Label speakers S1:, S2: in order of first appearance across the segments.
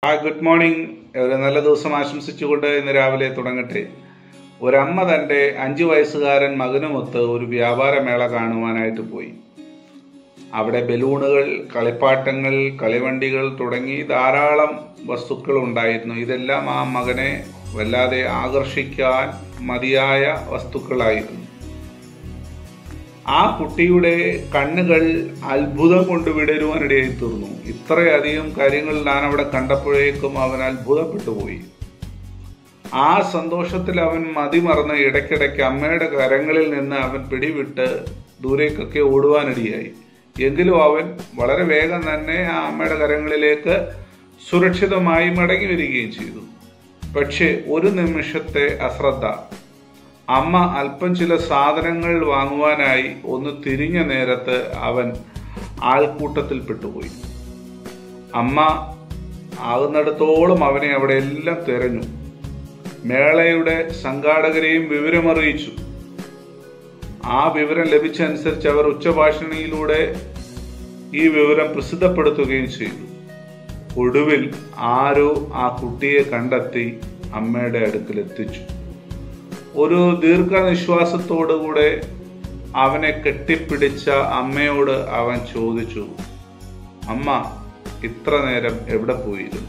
S1: hi good morning ഒരു നല്ല ദിവസം ആശംസിച്ചുകൊണ്ട് ഇന്ന് രാവിലെ തുടങ്ങട്ടെ ഒരമ്മ തൻ്റെ അഞ്ചു വയസ്സുകാരൻ മകനുമൊത്ത് ഒരു വ്യാപാരമേള കാണുവാനായിട്ട് പോയി അവിടെ ബലൂണുകൾ കളിപ്പാട്ടങ്ങൾ കളിവണ്ടികൾ തുടങ്ങി ധാരാളം വസ്തുക്കൾ ഉണ്ടായിരുന്നു ഇതെല്ലാം ആ മകനെ വല്ലാതെ ആകർഷിക്കാൻ മതിയായ വസ്തുക്കളായിരുന്നു ആ കുട്ടിയുടെ കണ്ണുകൾ അത്ഭുതം കൊണ്ട് വിടരുവാനിടയായി തീർന്നു ഇത്രയധികം കാര്യങ്ങൾ ഞാൻ അവിടെ കണ്ടപ്പോഴേക്കും അവൻ അത്ഭുതപ്പെട്ടു പോയി ആ സന്തോഷത്തിൽ അവൻ മതിമറന്ന് ഇടയ്ക്കിടയ്ക്ക് അമ്മയുടെ കരങ്ങളിൽ നിന്ന് അവൻ പിടിവിട്ട് ദൂരേക്കൊക്കെ ഓടുവാനിടയായി എങ്കിലും അവൻ വളരെ വേഗം തന്നെ ആ അമ്മയുടെ കരങ്ങളിലേക്ക് സുരക്ഷിതമായി മടങ്ങി വരികയും ചെയ്തു പക്ഷേ ഒരു നിമിഷത്തെ അശ്രദ്ധ അമ്മ അല്പം ചില സാധനങ്ങൾ വാങ്ങുവാനായി ഒന്ന് തിരിഞ്ഞ നേരത്ത് അവൻ ആൾക്കൂട്ടത്തിൽ പെട്ടുപോയി അമ്മ ആകുന്നിടത്തോളം അവനെ അവിടെ എല്ലാം തിരഞ്ഞു മേളയുടെ സംഘാടകരെയും വിവരമറിയിച്ചു ആ വിവരം ലഭിച്ചനുസരിച്ച് അവർ ഉച്ചഭാഷണിയിലൂടെ ഈ വിവരം പ്രസിദ്ധപ്പെടുത്തുകയും ചെയ്തു ഒടുവിൽ ആരോ ആ കുട്ടിയെ കണ്ടെത്തി അമ്മയുടെ അടുക്കൽ എത്തിച്ചു ഒരു ദീർഘനിശ്വാസത്തോടുകൂടെ അവനെ കെട്ടിപ്പിടിച്ച അമ്മയോട് അവൻ ചോദിച്ചു അമ്മ ഇത്ര നേരം എവിടെ പോയിരുന്നു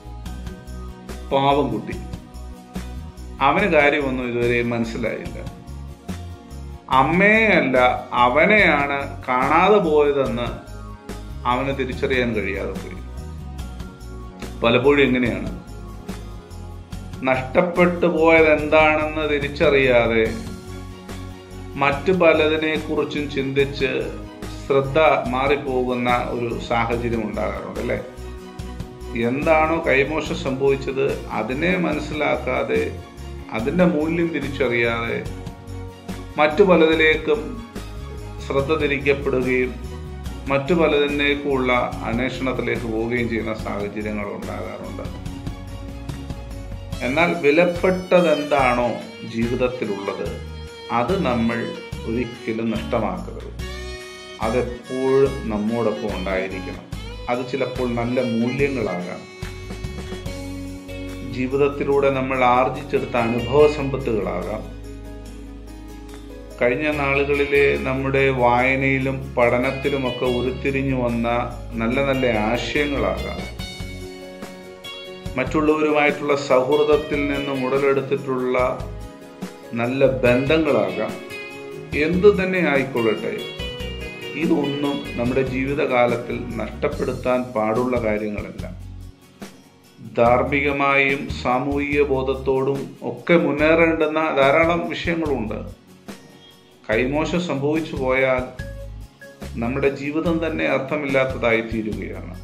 S1: പാവം കുട്ടി അവന് കാര്യമൊന്നും ഇതുവരെ മനസ്സിലായില്ല അമ്മയെയല്ല അവനെയാണ് കാണാതെ പോയതെന്ന് അവന് തിരിച്ചറിയാൻ കഴിയാതെ പോയി പലപ്പോഴും എങ്ങനെയാണ് നഷ്ടപ്പെട്ടു പോയത് എന്താണെന്ന് തിരിച്ചറിയാതെ മറ്റു പലതിനെ കുറിച്ചും ചിന്തിച്ച് ശ്രദ്ധ മാറിപ്പോകുന്ന ഒരു സാഹചര്യം ഉണ്ടാകാറുണ്ട് അല്ലേ എന്താണോ കൈമോശം സംഭവിച്ചത് അതിനെ മനസ്സിലാക്കാതെ അതിൻ്റെ മൂല്യം തിരിച്ചറിയാതെ മറ്റു പലതിലേക്കും ശ്രദ്ധ തിരിക്കപ്പെടുകയും മറ്റു പലതിലേക്കുമുള്ള അന്വേഷണത്തിലേക്ക് പോവുകയും ചെയ്യുന്ന സാഹചര്യങ്ങൾ ഉണ്ടാകാറുണ്ട് എന്നാൽ വിലപ്പെട്ടത് എന്താണോ ജീവിതത്തിലുള്ളത് അത് നമ്മൾ ഒരിക്കലും നഷ്ടമാക്കരുത് അതെപ്പോഴും നമ്മോടൊപ്പം ഉണ്ടായിരിക്കണം അത് ചിലപ്പോൾ നല്ല മൂല്യങ്ങളാകാം ജീവിതത്തിലൂടെ നമ്മൾ ആർജിച്ചെടുത്ത അനുഭവ സമ്പത്തുകളാകാം കഴിഞ്ഞ നാളുകളിലെ നമ്മുടെ വായനയിലും പഠനത്തിലുമൊക്കെ ഉരുത്തിരിഞ്ഞു വന്ന നല്ല നല്ല ആശയങ്ങളാകാം മറ്റുള്ളവരുമായിട്ടുള്ള സൗഹൃദത്തിൽ നിന്നും ഉടലെടുത്തിട്ടുള്ള നല്ല ബന്ധങ്ങളാകാം എന്തു തന്നെ ആയിക്കൊള്ളട്ടെ ഇതൊന്നും നമ്മുടെ ജീവിതകാലത്തിൽ നഷ്ടപ്പെടുത്താൻ പാടുള്ള കാര്യങ്ങളല്ല ധാർമ്മികമായും സാമൂഹിക ബോധത്തോടും ഒക്കെ മുന്നേറേണ്ടുന്ന ധാരാളം വിഷയങ്ങളുണ്ട് കൈമോശം സംഭവിച്ചു പോയാൽ നമ്മുടെ ജീവിതം തന്നെ അർത്ഥമില്ലാത്തതായി തീരുകയാണ്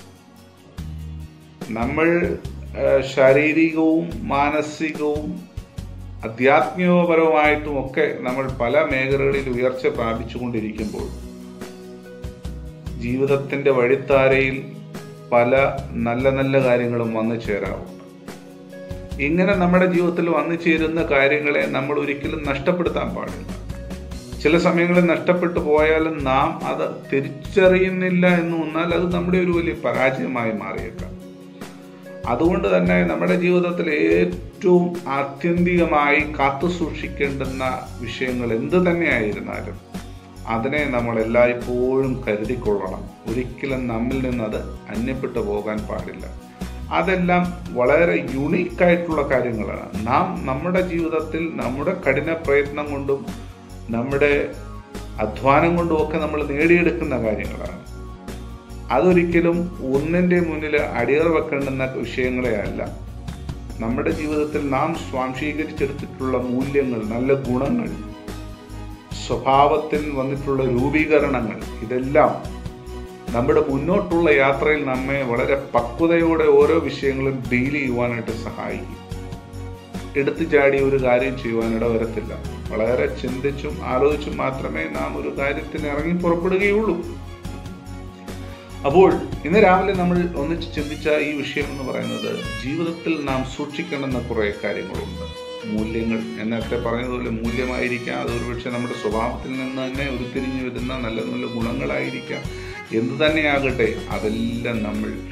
S1: നമ്മൾ ശാരീരികവും മാനസികവും അധ്യാത്മികപരവുമായിട്ടും ഒക്കെ നമ്മൾ പല മേഖലകളിൽ ഉയർച്ച പ്രാപിച്ചുകൊണ്ടിരിക്കുമ്പോൾ ജീവിതത്തിന്റെ വഴിത്താരയിൽ പല നല്ല നല്ല കാര്യങ്ങളും വന്നു ചേരാറുണ്ട് ഇങ്ങനെ നമ്മുടെ ജീവിതത്തിൽ വന്നു ചേരുന്ന കാര്യങ്ങളെ നമ്മൾ ഒരിക്കലും നഷ്ടപ്പെടുത്താൻ പാടില്ല ചില സമയങ്ങളിൽ നഷ്ടപ്പെട്ടു പോയാലും നാം അത് തിരിച്ചറിയുന്നില്ല എന്ന് വന്നാൽ അത് നമ്മുടെ ഒരു വലിയ പരാജയമായി മാറിയേക്കാം അതുകൊണ്ട് തന്നെ നമ്മുടെ ജീവിതത്തിൽ ഏറ്റവും ആത്യന്തികമായി കാത്തു സൂക്ഷിക്കേണ്ടുന്ന വിഷയങ്ങൾ എന്ത് തന്നെയായിരുന്നാലും അതിനെ നമ്മൾ എല്ലായ്പ്പോഴും കരുതിക്കൊള്ളണം ഒരിക്കലും നമ്മിൽ നിന്ന് അത് അന്യപ്പെട്ടു പോകാൻ പാടില്ല അതെല്ലാം വളരെ യുണീക്കായിട്ടുള്ള കാര്യങ്ങളാണ് നാം നമ്മുടെ ജീവിതത്തിൽ നമ്മുടെ കഠിന പ്രയത്നം കൊണ്ടും നമ്മുടെ അധ്വാനം കൊണ്ടും ഒക്കെ നമ്മൾ നേടിയെടുക്കുന്ന കാര്യങ്ങളാണ് അതൊരിക്കലും ഒന്നിൻ്റെ മുന്നിൽ അടിയറ വെക്കേണ്ടുന്ന വിഷയങ്ങളെ അല്ല നമ്മുടെ ജീവിതത്തിൽ നാം സ്വാംശീകരിച്ചെടുത്തിട്ടുള്ള മൂല്യങ്ങൾ നല്ല ഗുണങ്ങൾ സ്വഭാവത്തിൽ വന്നിട്ടുള്ള രൂപീകരണങ്ങൾ ഇതെല്ലാം നമ്മുടെ മുന്നോട്ടുള്ള യാത്രയിൽ നമ്മെ വളരെ പക്വതയോടെ ഓരോ വിഷയങ്ങളും ഡീൽ ചെയ്യുവാനായിട്ട് സഹായിക്കും എടുത്തു ചാടി ഒരു കാര്യം ചെയ്യുവാനിട വരത്തില്ല വളരെ ചിന്തിച്ചും ആലോചിച്ചും മാത്രമേ നാം ഒരു കാര്യത്തിന് ഇറങ്ങി പുറപ്പെടുകയുള്ളൂ അപ്പോൾ ഇന്ന് രാവിലെ നമ്മൾ ഒന്നിച്ച് ചിന്തിച്ച ഈ വിഷയം എന്ന് പറയുന്നത് ജീവിതത്തിൽ നാം സൂക്ഷിക്കണമെന്ന കുറേ കാര്യങ്ങളുണ്ട് മൂല്യങ്ങൾ എന്നൊക്കെ പറഞ്ഞതുപോലെ മൂല്യമായിരിക്കാം അത് ഒരുപക്ഷെ നമ്മുടെ സ്വഭാവത്തിൽ നിന്ന് തന്നെ ഉരുത്തിരിഞ്ഞു വരുന്ന നല്ല നല്ല ഗുണങ്ങളായിരിക്കാം എന്തു തന്നെയാകട്ടെ അതെല്ലാം നമ്മൾ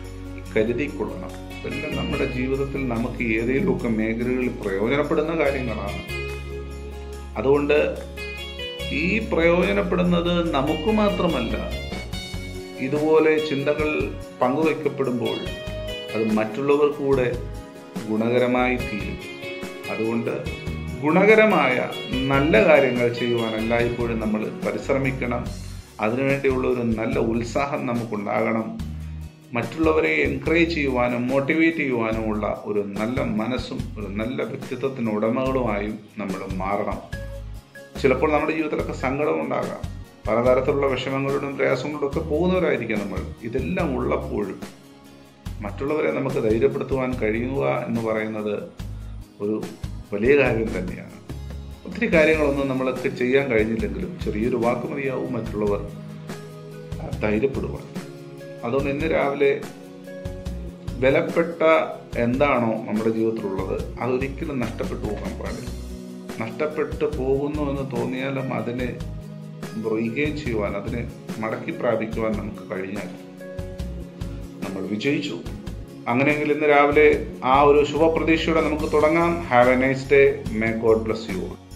S1: കരുതിക്കൊള്ളണം ഇതെല്ലാം നമ്മുടെ ജീവിതത്തിൽ നമുക്ക് ഏതെങ്കിലുമൊക്കെ മേഖലകളിൽ പ്രയോജനപ്പെടുന്ന കാര്യങ്ങളാണ് അതുകൊണ്ട് ഈ പ്രയോജനപ്പെടുന്നത് നമുക്ക് മാത്രമല്ല ഇതുപോലെ ചിന്തകൾ പങ്കുവയ്ക്കപ്പെടുമ്പോൾ അത് മറ്റുള്ളവർക്ക് കൂടെ ഗുണകരമായി തീരും അതുകൊണ്ട് ഗുണകരമായ നല്ല കാര്യങ്ങൾ ചെയ്യുവാൻ എല്ലായ്പ്പോഴും നമ്മൾ പരിശ്രമിക്കണം അതിനുവേണ്ടിയുള്ള ഒരു നല്ല ഉത്സാഹം നമുക്കുണ്ടാകണം മറ്റുള്ളവരെ എൻകറേജ് ചെയ്യുവാനും മോട്ടിവേറ്റ് ചെയ്യുവാനുമുള്ള ഒരു നല്ല മനസ്സും ഒരു നല്ല വ്യക്തിത്വത്തിന് ഉടമകളുമായും നമ്മൾ മാറണം ചിലപ്പോൾ നമ്മുടെ ജീവിതത്തിലൊക്കെ സങ്കടം ഉണ്ടാകാം പലതരത്തിലുള്ള വിഷമങ്ങളോടും പ്രയാസങ്ങളോടും ഒക്കെ പോകുന്നവരായിരിക്കാം നമ്മൾ ഇതെല്ലാം ഉള്ളപ്പോഴും മറ്റുള്ളവരെ നമുക്ക് ധൈര്യപ്പെടുത്തുവാൻ കഴിയുക എന്ന് പറയുന്നത് ഒരു വലിയ കാര്യം തന്നെയാണ് ഒത്തിരി കാര്യങ്ങളൊന്നും നമ്മളൊക്കെ ചെയ്യാൻ കഴിഞ്ഞില്ലെങ്കിലും ചെറിയൊരു വാക്ക് മതിയാവും മറ്റുള്ളവർ ധൈര്യപ്പെടുവാൻ അതുകൊണ്ട് ഇന്ന് രാവിലെ വിലപ്പെട്ട എന്താണോ നമ്മുടെ ജീവിതത്തിലുള്ളത് അതൊരിക്കലും നഷ്ടപ്പെട്ടു പോകാൻ പാടില്ല നഷ്ടപ്പെട്ടു പോകുന്നു എന്ന് തോന്നിയാലും അതിനെ റീഗെയിൻ ചെയ്യുവാൻ അതിനെ മടക്കി പ്രാപിക്കുവാൻ നമുക്ക് കഴിഞ്ഞാൽ നമ്മൾ വിജയിച്ചു അങ്ങനെയെങ്കിൽ ഇന്ന് രാവിലെ ആ ഒരു ശുഭപ്രതീക്ഷയോടെ നമുക്ക് തുടങ്ങാം have a nice day may God bless U